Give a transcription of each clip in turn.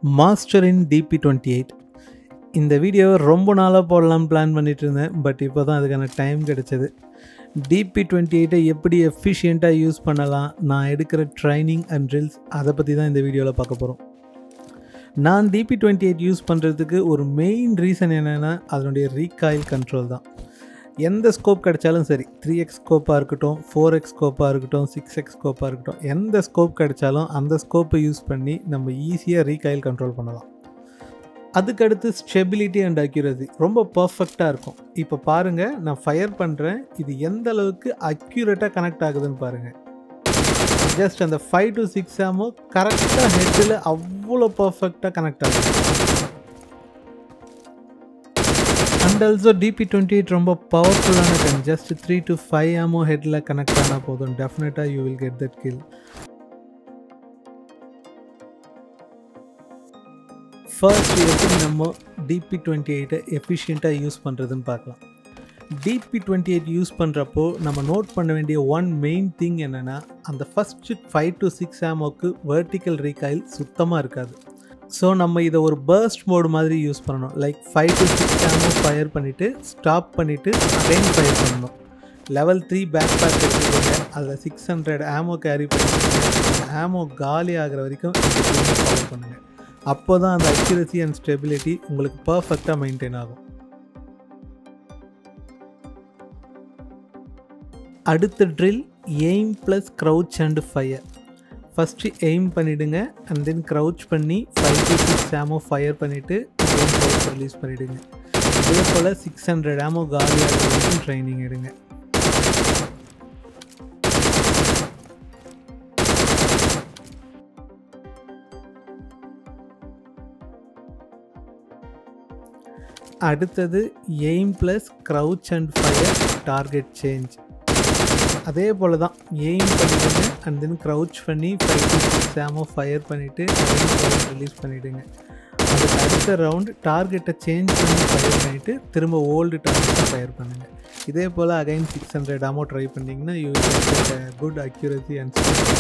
master in DP twenty eight இந்த வீடியோவை ரொம்ப நாளாக போடலாம்னு பிளான் பண்ணிட்டு இருந்தேன் பட் இப்போ தான் அதுக்கான டைம் கிடைச்சது டிபி டுவெண்ட்டி எயிட்டை எப்படி எஃபிஷியண்ட்டாக யூஸ் பண்ணலாம் நான் எடுக்கிற ட்ரைனிங் அண்ட் ட்ரில்ஸ் அதை பற்றி தான் இந்த வீடியோவில் பார்க்க போகிறோம் நான் டிபி டுவெண்ட்டி எயிட் யூஸ் பண்ணுறதுக்கு ஒரு மெயின் ரீசன் என்னென்னா அதனுடைய ரீகாயில் கண்ட்ரோல் தான் எந்த ஸ்கோப் கிடைச்சாலும் சரி த்ரீ எக்ஸ் ஸ்கோப்பாக இருக்கட்டும் ஃபோர் எக்ஸ் ஸ்கோப்பாக இருக்கட்டும் சிக்ஸ் எக்ஸ் ஸ்கோப்பாக இருக்கட்டும் எந்த ஸ்கோப் கிடைச்சாலும் அந்த ஸ்கோப்பை யூஸ் பண்ணி நம்ம ஈஸியாக ரீகாயில் கண்ட்ரோல் பண்ணலாம் அதுக்கடுத்து ஸ்டெபிலிட்டி அண்ட் அக்யூரசி ரொம்ப பர்ஃபெக்டாக இருக்கும் இப்போ பாருங்கள் நான் ஃபயர் பண்ணுறேன் இது எந்த அளவுக்கு அக்யூரேட்டாக கனெக்ட் ஆகுதுன்னு பாருங்கள் ஜஸ்ட் அந்த ஃபைவ் டு சிக்ஸ் ஆமோ கரெக்டாக ஹெட்டில் அவ்வளோ பர்ஃபெக்டாக கனெக்ட் ஆகுது and also DP twenty eight ரொம்ப பவர்ஃபுல்லான gun just three to five ammo ஹெட்டில் கனெக்ட் ஆனால் போதும் டெஃபினட்டாக you will get that kill first எப்படி நம்ம டிபி டுவெண்ட்டி எயிட்டை எஃபிஷியண்ட்டாக யூஸ் பண்ணுறதுன்னு பார்க்கலாம் டிபி டுவெண்ட்டி எயிட் யூஸ் பண்ணுறப்போ நம்ம நோட் பண்ண வேண்டிய ஒன் மெயின் திங் என்னென்னா அந்த ஃபஸ்ட்டு ஃபைவ் டு சிக்ஸ் ஆமோக்கு வெர்டிக்கல் ரீகாயில் சுத்தமாக இருக்காது ஸோ நம்ம இதை ஒரு பர்ஸ்ட் மோடு மாதிரி யூஸ் பண்ணணும் like five to six ammo fire பண்ணிவிட்டு ஸ்டாப் பண்ணிவிட்டு அகைன் ஃபயர் பண்ணணும் லெவல் த்ரீ பேக் பேக் எடுத்துக்கோங்க அதில் சிக்ஸ் ஹண்ட்ரட் ஆமோ கேரி பண்ணிக்கோங்க ஆமோ காலி ஆகிற வரைக்கும் ஃபாலோ பண்ணுங்கள் அப்போ தான் அந்த அக்யூரசி அண்ட் ஸ்டெபிலிட்டி உங்களுக்கு பர்ஃபெக்டாக மெயின்டைன் ஆகும் அடுத்த drill aim plus crouch and fire first aim பண்ணிவிடுங்க அண்ட் தென் க்ரௌச் பண்ணி five to six ammo fire பண்ணிவிட்டு ரிலீஸ் பண்ணிவிடுங்க இதே போல் சிக்ஸ் ஹண்ட்ரட் ஆமோ காலியாக வரைக்கும் ட்ரைனிங் எடுங்க அடுத்தது aim plus crouch and fire target change அதே போல் தான் எய்ம் பண்ணிவிடுங்க அண்ட் தென் க்ரௌச் பண்ணி five to six ammo fire பண்ணிவிட்டு ரிலீஸ் பண்ணிவிடுங்க அதுக்கு அடுத்த ரவுண்டு டார்கெட்டை சேஞ்ச் பண்ணி ஃபயர் பண்ணிவிட்டு திரும்ப ஓல்டு டார்கெட்டை ஃபயர் பண்ணுங்கள் இதே போல் again six hundred ammo try பண்ணிங்கன்னா you good accuracy and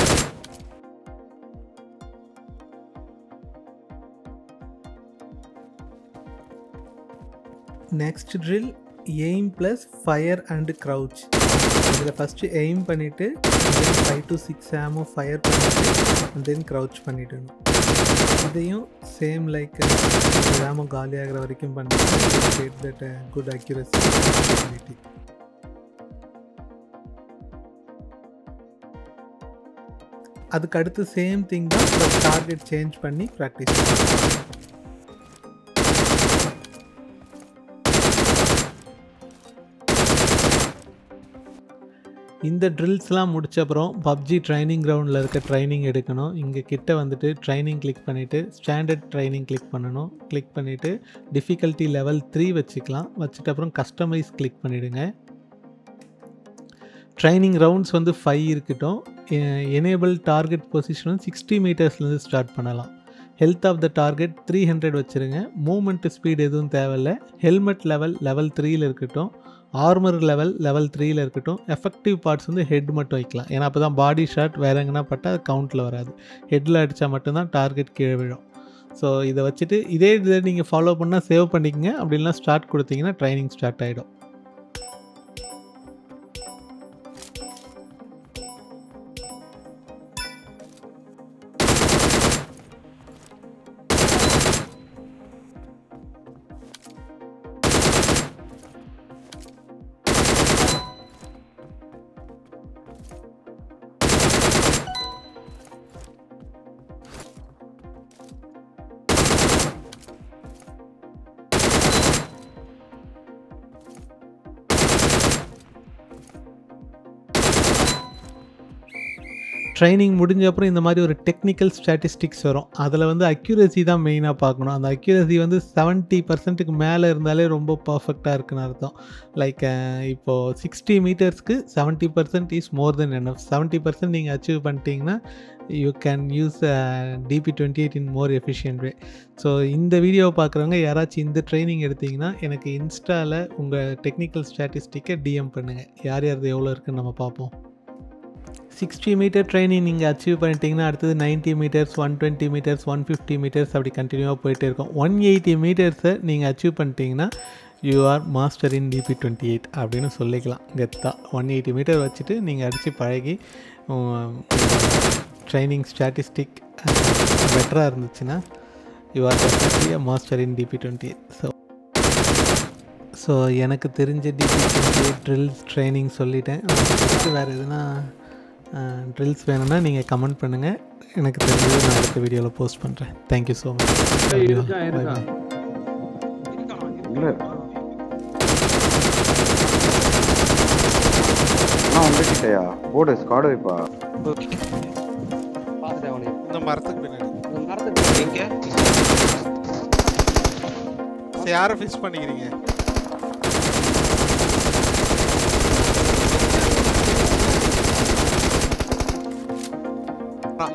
next drill aim plus fire and crouch இதில் ஃபஸ்ட்டு எய்ம் பண்ணிவிட்டு then five to six ammo fire பண்ணிவிட்டு தென் க்ரௌச் பண்ணிவிடணும் இதையும் சேம் லைக் ஆமோ காலி ஆகிற வரைக்கும் பண்ணிட்டு கெட் தட் குட் அக்யூரசி அதுக்கு அடுத்து சேம் திங் தான் பட் டார்கெட் சேஞ்ச் பண்ணி ப்ராக்டிஸ் பண்ணணும் இந்த ட்ரில்ஸ்லாம் முடிச்ச அப்புறம் பப்ஜி ட்ரைனிங் கிரவுண்டில் இருக்க ட்ரைனிங் எடுக்கணும் இங்கே கிட்ட வந்துட்டு ட்ரைனிங் கிளிக் பண்ணிவிட்டு ஸ்டாண்டர்ட் ட்ரைனிங் கிளிக் பண்ணணும் கிளிக் பண்ணிவிட்டு டிஃபிகல்ட்டி லெவல் த்ரீ வச்சுக்கலாம் வச்சுட்டு அப்புறம் கஸ்டமைஸ் கிளிக் பண்ணிவிடுங்க ட்ரைனிங் ரவுண்ட்ஸ் வந்து ஃபைவ் இருக்கட்டும் எனேபிள் டார்கெட் பொசிஷனும் சிக்ஸ்டி மீட்டர்ஸ்லேருந்து ஸ்டார்ட் பண்ணலாம் health of the target three hundred வச்சுருங்க மூமெண்ட் ஸ்பீட் எதுவும் தேவையில்லை ஹெல்மெட் லெவல் லெவல் த்ரீயில் இருக்கட்டும் ஆர்மர் லெவல் லெவல் த்ரீயில் இருக்கட்டும் எஃபெக்டிவ் பார்ட்ஸ் வந்து ஹெட் மட்டும் வைக்கலாம் ஏன்னா அப்போ தான் பாடி ஷாட் வேறு எங்கன்னா பட்டால் கவுண்ட்டில் வராது ஹெட்டில் அடித்தா மட்டும்தான் டார்கெட் கீழே விழும் ஸோ இதை வச்சுட்டு இதே இதை நீங்கள் ஃபாலோ பண்ணால் சேவ் பண்ணிக்கங்க அப்படின்லாம் ஸ்டார்ட் கொடுத்தீங்கன்னா ட்ரைனிங் ஸ்டார்ட் ஆகிடும் ட்ரைனிங் முடிஞ்ச அப்புறம் இந்த மாதிரி ஒரு டெக்னிக்கல் ஸ்டாட்டிஸ்டிக்ஸ் வரும் அதில் வந்து அக்யூரசி தான் மெயினாக பார்க்கணும் அந்த அக்யூரசி வந்து செவன்ட்டி பர்சன்ட்டுக்கு மேலே இருந்தாலே ரொம்ப பர்ஃபெக்டாக இருக்குன்னு அர்த்தம் லைக் இப்போது சிக்ஸ்டி மீட்டர்ஸ்க்கு seventy percent is more then என்ன செவன்ட்டி பர்சன்ட் நீங்கள் அச்சீவ் பண்ணிட்டீங்கன்னா you can use DP twenty eight in more efficient way so இந்த வீடியோவை பார்க்குறவங்க யாராச்சும் இந்த ட்ரைனிங் எடுத்திங்கன்னா எனக்கு இன்ஸ்டாவில் உங்கள் டெக்னிக்கல் ஸ்டாட்டிஸ்டிக்கை டிஎம் பண்ணுங்கள் யார் யார் எவ்வளோ இருக்குன்னு நம்ம பார்ப்போம் சிக்ஸ்டி மீட்டர் ட்ரைனிங் நீங்கள் அச்சீவ் பண்ணிட்டீங்கன்னா அடுத்தது 90 meters one twenty meters one fifty meters அப்படி கண்டினியூவாக போயிட்டே இருக்கும் ஒன் எயிட்டி மீட்டர்ஸை நீங்கள் அச்சீவ் பண்ணிட்டீங்கன்னா you are master in DP twenty eight அப்படின்னு சொல்லிக்கலாம் கெத்தா ஒன் எயிட்டி மீட்டர் வச்சுட்டு நீங்கள் அடித்து பழகி ட்ரைனிங் ஸ்டாட்டிஸ்டிக் பெட்டராக இருந்துச்சுன்னா you are definitely a master in DP twenty eight so so எனக்கு தெரிஞ்ச DP twenty eight drills training சொல்லிட்டேன் உங்களுக்கு வேறு எதுனா ட்ரில்ஸ் வேணும்னா நீங்கள் கமெண்ட் பண்ணுங்கள் எனக்கு தெரிஞ்சது நான் அடுத்த வீடியோவில் போஸ்ட் பண்ணுறேன் தேங்க்யூ ஸோ இருக்கா இருக்கா மச் இல்ல ஆ வந்துட்டியா போடு ஸ்காட் வைப்பா பாத்துட்டேன் அவனை இந்த மரத்துக்கு பின்னாடி அந்த மரத்துக்கு எங்க சரி, யாரை ஃபிக்ஸ் பண்ணிக்கிறீங்க ஆ,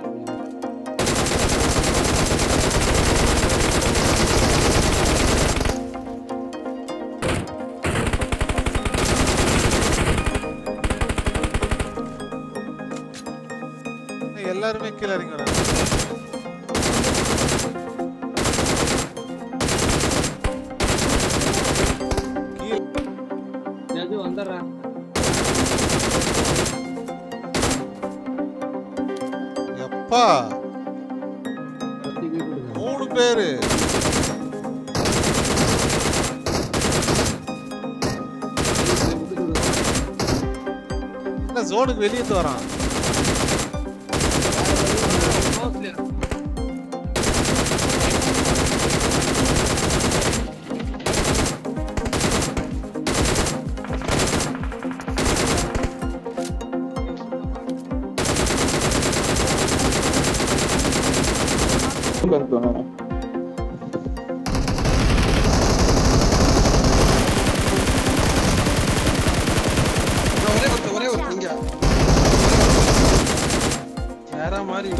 எல்லாருமே கீழே இறங்கி வராங்க கீழே எது வந்துடுறேன் எப்பா மூணு பேரு என்ன ஜோனுக்கு வெளியே வரான் ஒரே ஒருத்தர் ஒரே ஒருத்தர் இங்க வேற மாதிரி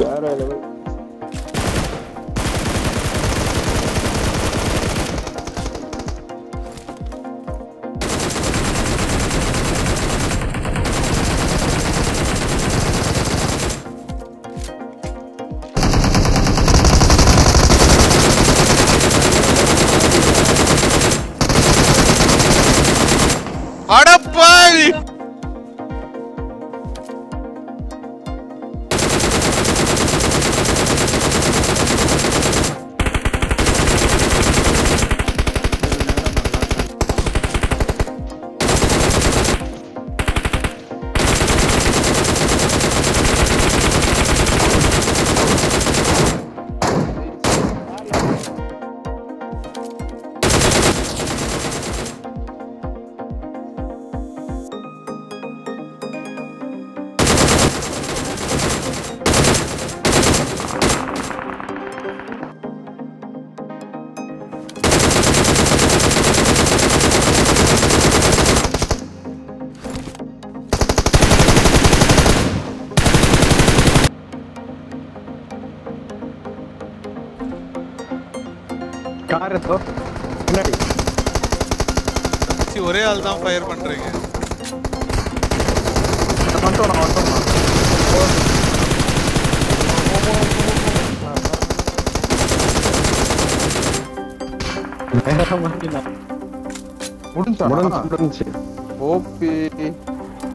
அடப்பாவி கார் எத்தோ பின்னாடி சரி, ஒரே ஆள் தான் ஃபயர் பண்றீங்க வந்துட்டோம் நான் வந்துட்டோம் முடிஞ்சா முடிஞ்சு ஓபி